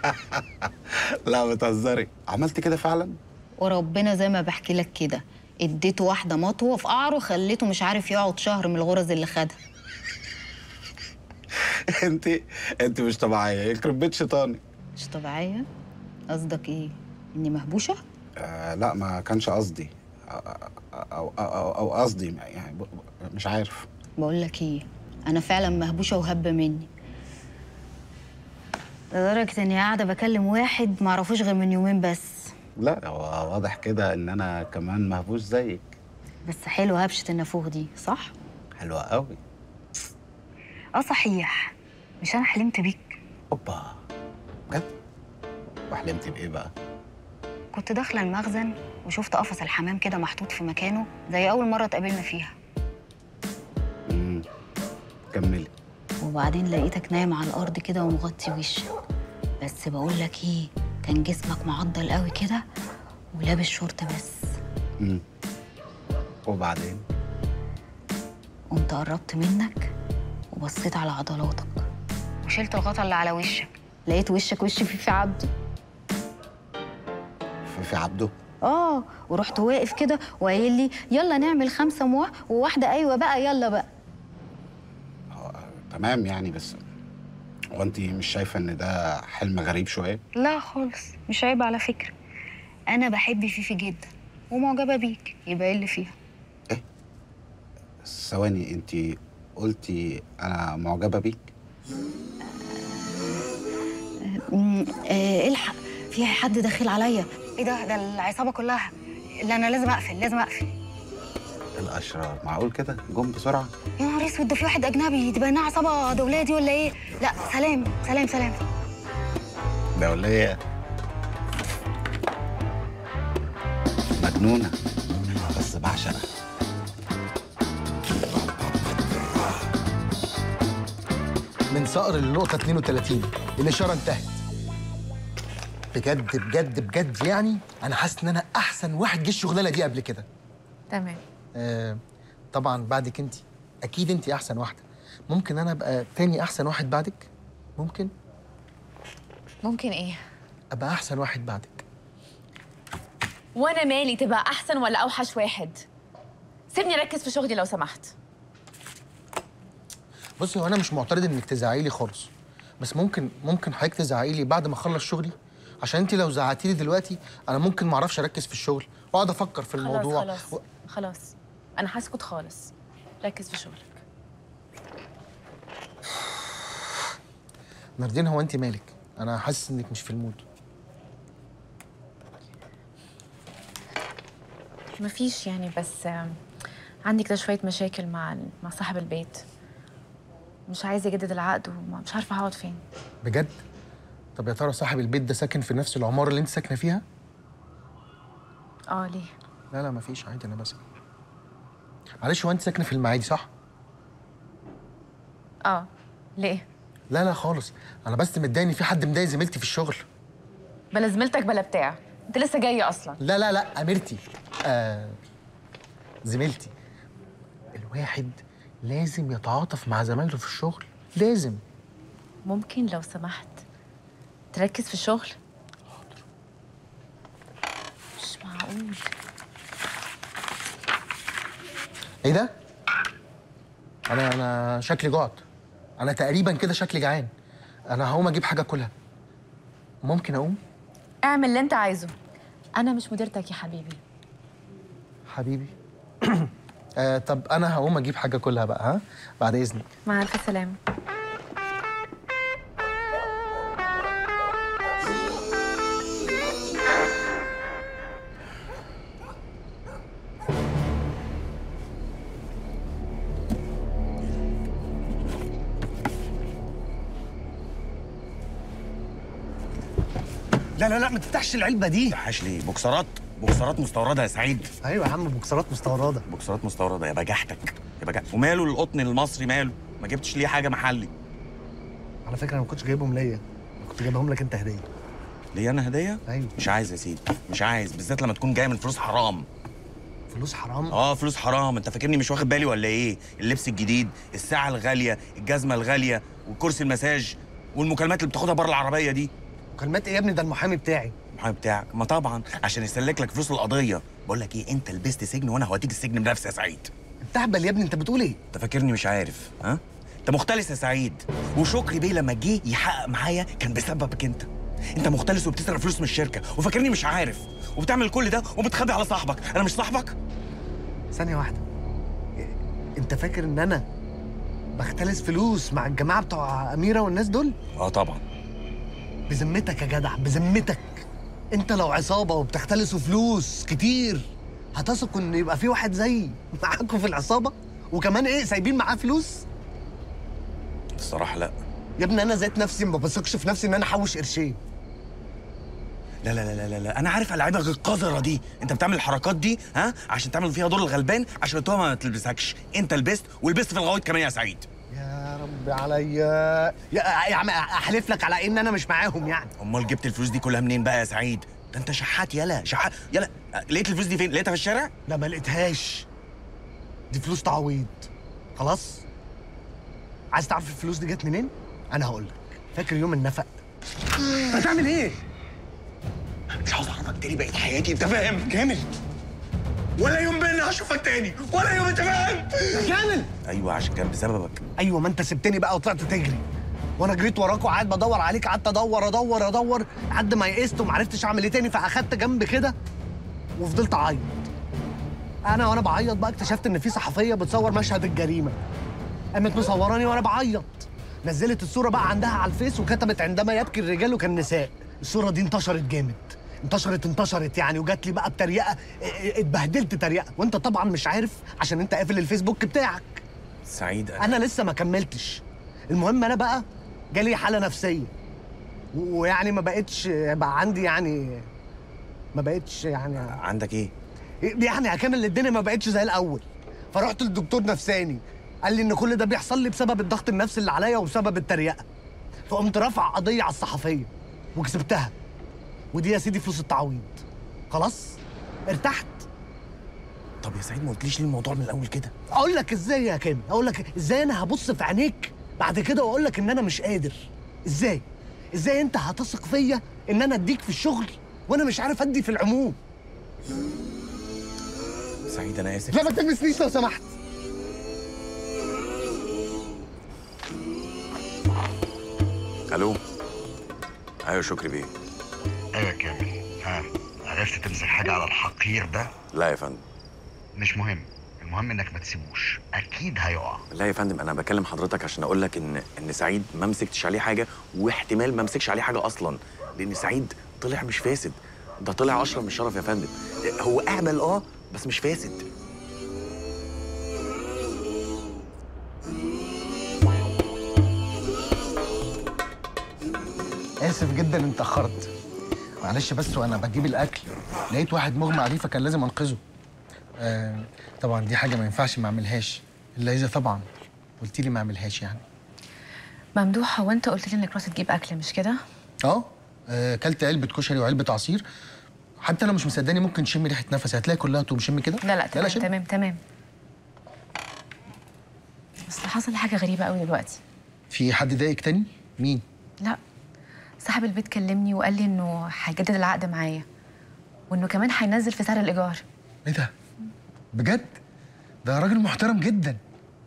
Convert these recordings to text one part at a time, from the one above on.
لا بتهزري عملت كده فعلا وربنا زي ما بحكي لك كده اديته واحده مطوه في قعره خليته مش عارف يقعد شهر من الغرز اللي خدها انت انت مش طبيعيه يخرب بيت شيطاني مش طبيعيه قصدك ايه اني مهبوشه آه لا ما كانش قصدي او او او, أو قصدي يعني ب- ب- مش عارف بقول لك ايه انا فعلا مهبوشه وهبه مني لدرجه اني قاعده بكلم واحد ما اعرفوش غير من يومين بس لا هو واضح كده ان انا كمان مهبوش زيك بس حلو هبشه النافوخ دي صح حلوه قوي اه صحيح مش انا حلمت بيك اوبا بجد وحلمت بايه بقى كنت داخله المخزن وشفت قفص الحمام كده محطوط في مكانه زي اول مره اتقابلنا فيها امم كملي وبعدين لقيتك نايم على الارض كده ومغطي وشك بس بقول لك ايه كان جسمك معضل قوي كده ولابس شورت بس امم وبعدين قمت قربت منك وبصيت على عضلاتك وشلت الغطا اللي على وشك لقيت وشك وش فيفي عبده في, في عبده اه ورحت واقف كده وقايل لي يلا نعمل خمسه مواه وواحده ايوه بقى يلا بقى هو تمام يعني بس هو انت مش شايفه ان ده حلم غريب شويه لا خالص مش عيب على فكره انا بحب فيفي جدا ومعجبه بيك يبقى ايه اللي فيها ثواني انت قلتي انا معجبه بيك أمم، آه، الحق في حد داخل عليا ايه ده ده العصابه كلها لا انا لازم اقفل لازم اقفل الاشرار معقول كده جم بسرعه يا نهار اسود ده في واحد اجنبي تبقى انها عصابه دوليه دي ولا ايه لا سلام سلام سلام ده ولا ايه مجنونه بس بعشقها من صقر للنقطة 32 الإشارة انتهت بجد بجد بجد يعني أنا حاسس إن أنا أحسن واحد جه الشغلانة دي قبل كده تمام آه طبعا بعدك أنت أكيد أنت أحسن واحدة ممكن أنا أبقى تاني أحسن واحد بعدك ممكن ممكن ايه أبقى أحسن واحد بعدك وانا مالي تبقى احسن ولا اوحش واحد سيبني اركز في شغلي لو سمحت بصي هو أنا مش معترض إنك تزعقي لي خالص بس ممكن ممكن حضرتك تزعقي لي بعد ما أخلص شغلي عشان أنت لو زعقتي لي دلوقتي أنا ممكن ما أعرفش أركز في الشغل وأقعد أفكر في الموضوع خلاص خلاص خلاص انا هسكت خالص ركز في شغلك ناردين هو انت مالك انا حاسس انك مش في المود مفيش يعني بس آم، عندي كده شويه مشاكل مع مع صاحب البيت مش عايز يجدد العقد ومش عارفه هقعد فين بجد طب يا ترى صاحب البيت ده ساكن في نفس العماره اللي انت ساكنه فيها اه ليه لا لا مفيش عادي انا بسأل معلش هو انت ساكنه في المعادي صح اه ليه لا لا خالص انا بس متضايق ان في حد مضايق زميلتي في الشغل بلا زميلتك بلا بتاع انت لسه جاي اصلا لا لا لا اميرتي آه زميلتي الواحد لازم يتعاطف مع زمايله في الشغل لازم ممكن لو سمحت تركز في الشغل مش معقول ايه ده انا انا شكلي جعت انا تقريبا كده شكلي جعان انا هقوم اجيب حاجه اكلها ممكن اقوم اعمل اللي انت عايزه انا مش مديرتك يا حبيبي حبيبي آه طب انا هقوم اجيب حاجه اكلها بقى ها بعد اذنك مع الف سلامه لا لا لا ما تفتحش العلبه دي تحاش ليه بوكسرات بوكسرات مستورده يا سعيد ايوه يا عم بوكسرات مستورده بوكسرات مستورده يا بجحتك يا بجحتك وماله القطن المصري ماله ما جبتش ليه حاجه محلي على فكره انا ما كنتش جايبهم ليا أنا كنت جايبهم لك انت هديه ليه انا هديه ايوه مش عايز يا سيدي مش عايز بالذات لما تكون جايه من فلوس حرام فلوس حرام اه فلوس حرام انت فاكرني مش واخد بالي ولا ايه اللبس الجديد الساعه الغاليه الجزمه الغاليه وكرسي المساج والمكالمات اللي بتاخدها بره العربيه دي مكالمات ايه يا ابني ده المحامي بتاعي المحامي بتاعك ما طبعا عشان يسلك لك فلوس القضيه بقول لك ايه انت لبست سجن وانا هوديك السجن بنفسي يا سعيد انت اهبل يا ابني انت بتقول ايه انت فاكرني مش عارف ها انت مختلس يا سعيد وشكري بيه لما جه يحقق معايا كان بسببك انت انت مختلس وبتسرق فلوس من الشركه وفاكرني مش عارف وبتعمل كل ده وبتخبي على صاحبك انا مش صاحبك ثانيه واحده إيه، انت فاكر ان انا بختلس فلوس مع الجماعه بتوع اميره والناس دول اه طبعا بذمتك يا جدع بذمتك انت لو عصابه وبتختلسوا فلوس كتير هتثق ان يبقى في واحد زيي معاكم في العصابه وكمان ايه سايبين معاه فلوس الصراحه لا يا ابني انا ذات نفسي ما بثقش في نفسي ان انا احوش قرشين لا لا لا لا لا انا عارف اللعيبه القذره دي انت بتعمل الحركات دي ها عشان تعمل فيها دور الغلبان عشان التهمه ما تلبسكش انت لبست ولبست في الغويط كمان يا سعيد يا رب عليا يا يا عم احلف لك على ان انا مش معاهم يعني امال جبت الفلوس دي كلها منين بقى يا سعيد ده انت شحات يلا شحات يلا لقيت الفلوس دي فين لقيتها في الشارع لا ما لقيتهاش دي فلوس تعويض خلاص عايز تعرف الفلوس دي جت منين انا هقول لك فاكر يوم النفق هتعمل ايه مش عاوز اعرفك تاني بقيت حياتي انت فاهم كامل ولا يوم بينا هشوفك تاني ولا يوم انت فاهم كامل ايوه عشان كان بسببك ايوه ما انت سبتني بقى وطلعت تجري وانا جريت وراك وقاعد بدور عليك قعدت ادور ادور ادور لحد ما يئست وما عرفتش اعمل ايه تاني فاخدت جنب كده وفضلت اعيط انا وانا بعيط بقى اكتشفت ان في صحفيه بتصور مشهد الجريمه قامت مصوراني وانا بعيط نزلت الصوره بقى عندها على الفيس وكتبت عندما يبكي الرجال كالنساء الصوره دي انتشرت جامد انتشرت انتشرت يعني وجات لي بقى بتريقه اه، اه، اتبهدلت تريقه وانت طبعا مش عارف عشان انت قافل الفيسبوك بتاعك سعيد انا لسه ما كملتش المهم انا بقى جالي حاله نفسيه و- ويعني ما بقتش بقى عندي يعني ما بقتش يعني عندك ايه يعني هكمل الدنيا ما بقتش زي الاول فرحت للدكتور نفساني قال لي ان كل ده بيحصل لي بسبب الضغط النفسي اللي عليا وبسبب التريقه فقمت رافع قضيه على الصحفيه وكسبتها ودي يا سيدي فلوس التعويض خلاص ارتحت طب يا سعيد ما قلتليش ليه الموضوع من الاول كده اقول لك ازاي يا كامل اقول لك ازاي انا هبص في عينيك بعد كده واقول لك ان انا مش قادر ازاي ازاي انت هتثق فيا ان انا اديك في الشغل وانا مش عارف ادي في العموم سعيد انا اسف لا ما تلمسنيش لو سمحت الو ايوه شكري بيه ايوه يا كامل ها عرفت تمسك حاجه على الحقير ده لا يا فندم مش مهم المهم انك ما تسيبوش اكيد هيقع لا يا فندم انا بكلم حضرتك عشان اقول لك ان ان سعيد ما مسكتش عليه حاجه واحتمال ما مسكش عليه حاجه اصلا لان سعيد طلع مش فاسد ده طلع اشرف من الشرف يا فندم هو اهبل اه بس مش فاسد اسف جدا ان اتاخرت معلش بس وانا بجيب الاكل لقيت واحد مغمى عليه فكان لازم انقذه آه طبعا دي حاجه ما ينفعش ما اعملهاش الا اذا طبعا قلت لي ما اعملهاش يعني ممدوح هو انت قلت لي انك رحت تجيب اكل مش كده اه آه، اكلت علبه كشري وعلبه عصير حتى لو مش مصدقني ممكن تشمي ريحه نفسي هتلاقي كلها تقوم شم كده لا لا تمام شم. تمام تمام بس حصل حاجه غريبه قوي دلوقتي في حد ضايقك تاني مين لا صاحب البيت كلمني وقال لي انه هيجدد العقد معايا وانه كمان هينزل في سعر الايجار ايه ده بجد ده راجل محترم جدا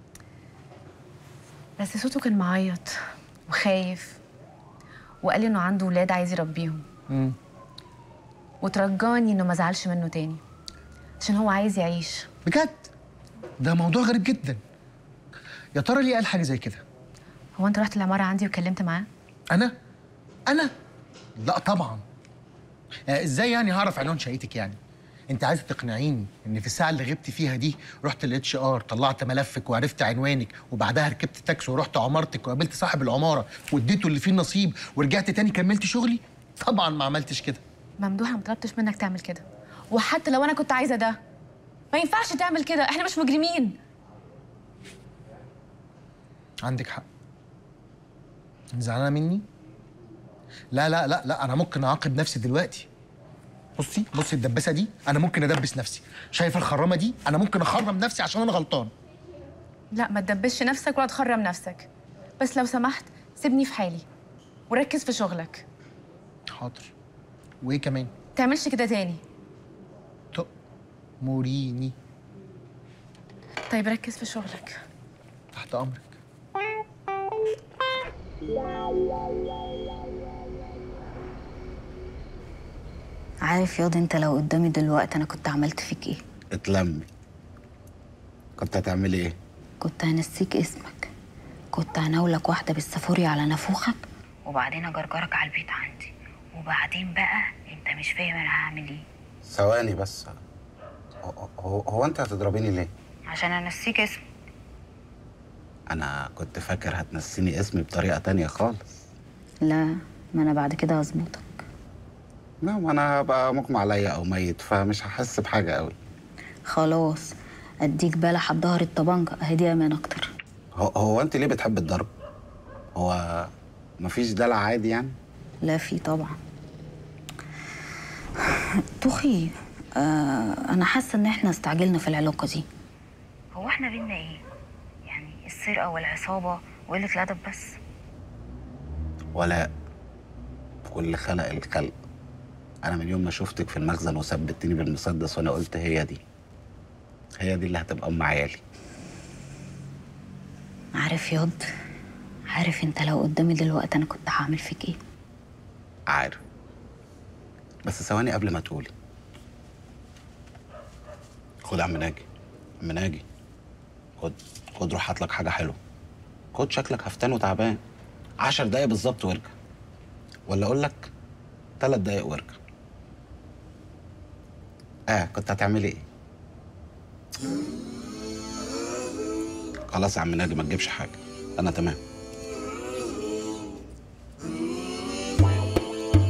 بس صوته كان معيط وخايف وقال لي انه عنده ولاد عايز يربيهم مم. وترجاني انه ما زعلش منه تاني عشان هو عايز يعيش بجد ده موضوع غريب جدا يا ترى ليه قال حاجه زي كده هو انت رحت العماره عندي وكلمت معاه انا انا لا طبعا آه، ازاي يعني هعرف عنوان شقتك يعني انت عايزه تقنعيني ان في الساعه اللي غبت فيها دي رحت الاتش ار طلعت ملفك وعرفت عنوانك وبعدها ركبت تاكسي ورحت عمارتك وقابلت صاحب العماره واديته اللي فيه النصيب ورجعت تاني كملت شغلي طبعا ما عملتش كده ممدوح انا ما طلبتش منك تعمل كده وحتى لو انا كنت عايزه ده ما ينفعش تعمل كده احنا مش مجرمين عندك حق زعلانه مني لا لا لا لا انا ممكن اعاقب نفسي دلوقتي بصي بصي الدباسه دي انا ممكن ادبس نفسي شايفه الخرامه دي انا ممكن اخرم نفسي عشان انا غلطان لا ما تدبسش نفسك ولا تخرم نفسك بس لو سمحت سيبني في حالي وركز في شغلك حاضر وايه كمان تعملش كده تاني تأمريني طيب ركز في شغلك تحت امرك عارف ياض انت لو قدامي دلوقتي انا كنت عملت فيك ايه اتلمي كنت هتعملي ايه كنت هنسيك اسمك كنت هناولك واحده بالسافوري على نافوخك وبعدين اجرجرك على البيت عندي وبعدين بقى انت مش فاهم انا هعمل ايه ثواني بس هو, هو, هو انت هتضربيني ليه عشان انسيك اسمك انا كنت فاكر هتنسيني اسمي بطريقه تانية خالص لا ما انا بعد كده هظبطك لا ما انا هبقى مغمى عليا او ميت فمش هحس بحاجه قوي خلاص اديك بلح على ظهر الطبنجة اهي دي امان اكتر هو, هو انت ليه بتحب الضرب هو مفيش دلع عادي يعني لا في طبعا طخي آه انا حاسه ان احنا استعجلنا في العلاقه دي هو احنا بينا ايه يعني السرقه والعصابه وقله الادب بس ولا كل خلق الخلق انا من يوم ما شفتك في المخزن وثبتني بالمسدس وانا قلت هي دي هي دي اللي هتبقى ام عيالي عارف ياض عارف انت لو قدامي دلوقتي انا كنت هعمل فيك ايه عارف بس ثواني قبل ما تقولي خد يا عم ناجي عم ناجي خد خد روح هات لك حاجه حلوه خد شكلك هفتان وتعبان عشر دقايق بالظبط وارجع ولا اقول لك ثلاث دقايق وارجع اه كنت هتعملي ايه خلاص يا عم ناجي ما تجيبش حاجه انا تمام